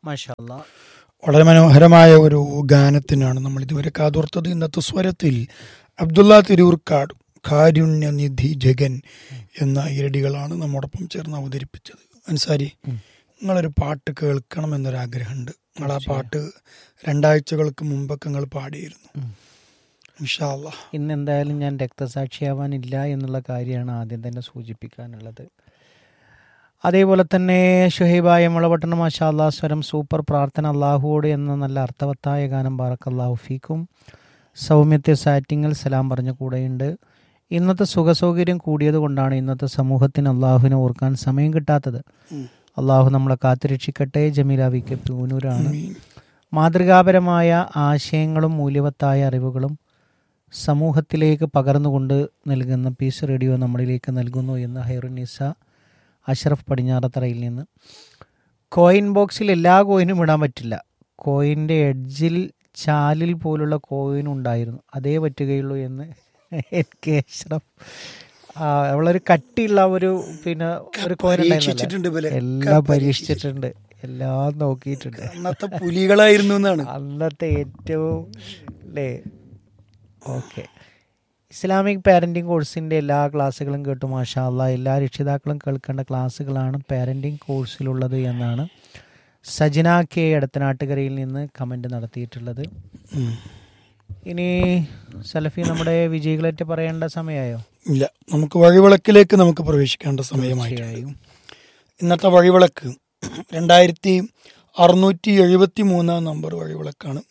മാഷാല്ല വളരെ മനോഹരമായ ഒരു ഗാനത്തിനാണ് നമ്മൾ ഇതുവരെ കാതോർത്തത് ഇന്നത്തെ സ്വരത്തിൽ അബ്ദുള്ള തിരൂർക്കാട് കാരുണ്യനിധി ജഗൻ എന്ന ഇരടികളാണ് നമ്മോടൊപ്പം ചേർന്ന് അവതരിപ്പിച്ചത് അൻസാരി നിങ്ങളൊരു പാട്ട് കേൾക്കണം എന്നൊരാഗ്രഹമുണ്ട് നിങ്ങൾ ആ പാട്ട് രണ്ടാഴ്ചകൾക്ക് മുമ്പൊക്കെ നിങ്ങൾ പാടിയിരുന്നു ഇൻഷാ അല്ലാ ഇന്ന് എന്തായാലും ഞാൻ രക്തസാക്ഷിയാവാനില്ല എന്നുള്ള കാര്യമാണ് ആദ്യം തന്നെ സൂചിപ്പിക്കാനുള്ളത് അതേപോലെ തന്നെ ഷുഹൈബായ മുളപട്ടണ മാഷാല്ലാ സ്വരം സൂപ്പർ പ്രാർത്ഥന അള്ളാഹുവോട് എന്ന നല്ല അർത്ഥവത്തായ ഗാനം ബാറക്ക് അള്ളാഹു ഫീക്കും സൗമ്യത്തെ സാറ്റിങ്ങിൽ സലാം പറഞ്ഞ കൂടെയുണ്ട് ഇന്നത്തെ സുഖസൗകര്യം കൂടിയത് കൊണ്ടാണ് ഇന്നത്തെ സമൂഹത്തിന് അള്ളാഹുവിനെ ഓർക്കാൻ സമയം കിട്ടാത്തത് അള്ളാഹു നമ്മളെ കാത്തുരക്ഷിക്കട്ടെ ജമീല വി കെ പൂനൂരാണ് മാതൃകാപരമായ ആശയങ്ങളും മൂല്യവത്തായ അറിവുകളും സമൂഹത്തിലേക്ക് പകർന്നുകൊണ്ട് നൽകുന്ന പീസ് റേഡിയോ നമ്മളിലേക്ക് നൽകുന്നു എന്ന് ഹൈറുനിസ അഷ്റഫ് പടിഞ്ഞാറത്തറയിൽ നിന്ന് കോയിൻ ബോക്സിൽ എല്ലാ കോയിനും ഇടാൻ പറ്റില്ല കോയിൻ്റെ എഡ്ജിൽ ചാലിൽ പോലുള്ള കോയിൻ ഉണ്ടായിരുന്നു അതേ പറ്റുകയുള്ളൂ എന്ന് എൻ കെ അഷ്റഫ് ആ, അവളൊരു കട്ടിയുള്ള ഒരു പിന്നെ ഒരു കോയിൻ പരീക്ഷിച്ചിട്ടുണ്ട് ഇവരെ. എല്ലാം പരീക്ഷിച്ചിട്ടുണ്ട് എല്ലാം നോക്കിയിട്ടുണ്ട് അന്നത്തെ പുലികളായിരുന്നു എന്നാണ് അന്നത്തെ ഏറ്റവും അല്ലേ ഓക്കെ ഇസ്ലാമിക് പാരൻറ്റിങ് കോഴ്സിൻ്റെ എല്ലാ ക്ലാസ്സുകളും കേട്ടു മാഷാ അല്ലാ എല്ലാ രക്ഷിതാക്കളും കേൾക്കേണ്ട ക്ലാസ്സുകളാണ് പാരൻറ്റിങ് കോഴ്സിലുള്ളത് എന്നാണ് സജന കെ എടത്തനാട്ടുകരയിൽ നിന്ന് കമൻ്റ് നടത്തിയിട്ടുള്ളത് ഉം. ഇനി സലഫി നമ്മുടെ വിജയികളേറ്റ് പറയേണ്ട സമയമായോ ഇല്ല നമുക്ക് വഴിവിളക്കിലേക്ക് നമുക്ക് പ്രവേശിക്കേണ്ട സമയമായിട്ടുണ്ട് തീർച്ചയായും ഇന്നത്തെ വഴിവിളക്ക് രണ്ടായിരത്തി അറുന്നൂറ്റി എഴുപത്തി മൂന്നാം നമ്പർ വഴിവിളക്കാണ്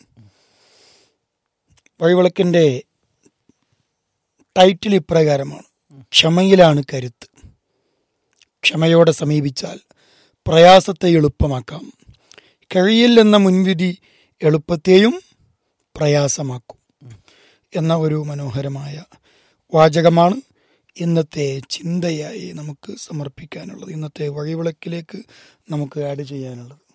വഴിവിളക്കിൻ്റെ ടൈറ്റിൽ ഇപ്രകാരമാണ് ക്ഷമയിലാണ് കരുത്ത് ക്ഷമയോടെ സമീപിച്ചാൽ പ്രയാസത്തെ എളുപ്പമാക്കാം കഴിയില്ലെന്ന മുൻവിധി എളുപ്പത്തെയും പ്രയാസമാക്കും എന്ന ഒരു മനോഹരമായ വാചകമാണ് ഇന്നത്തെ ചിന്തയായി നമുക്ക് സമർപ്പിക്കാനുള്ളത് ഇന്നത്തെ വഴിവിളക്കിലേക്ക് നമുക്ക് ആഡ് ചെയ്യാനുള്ളത്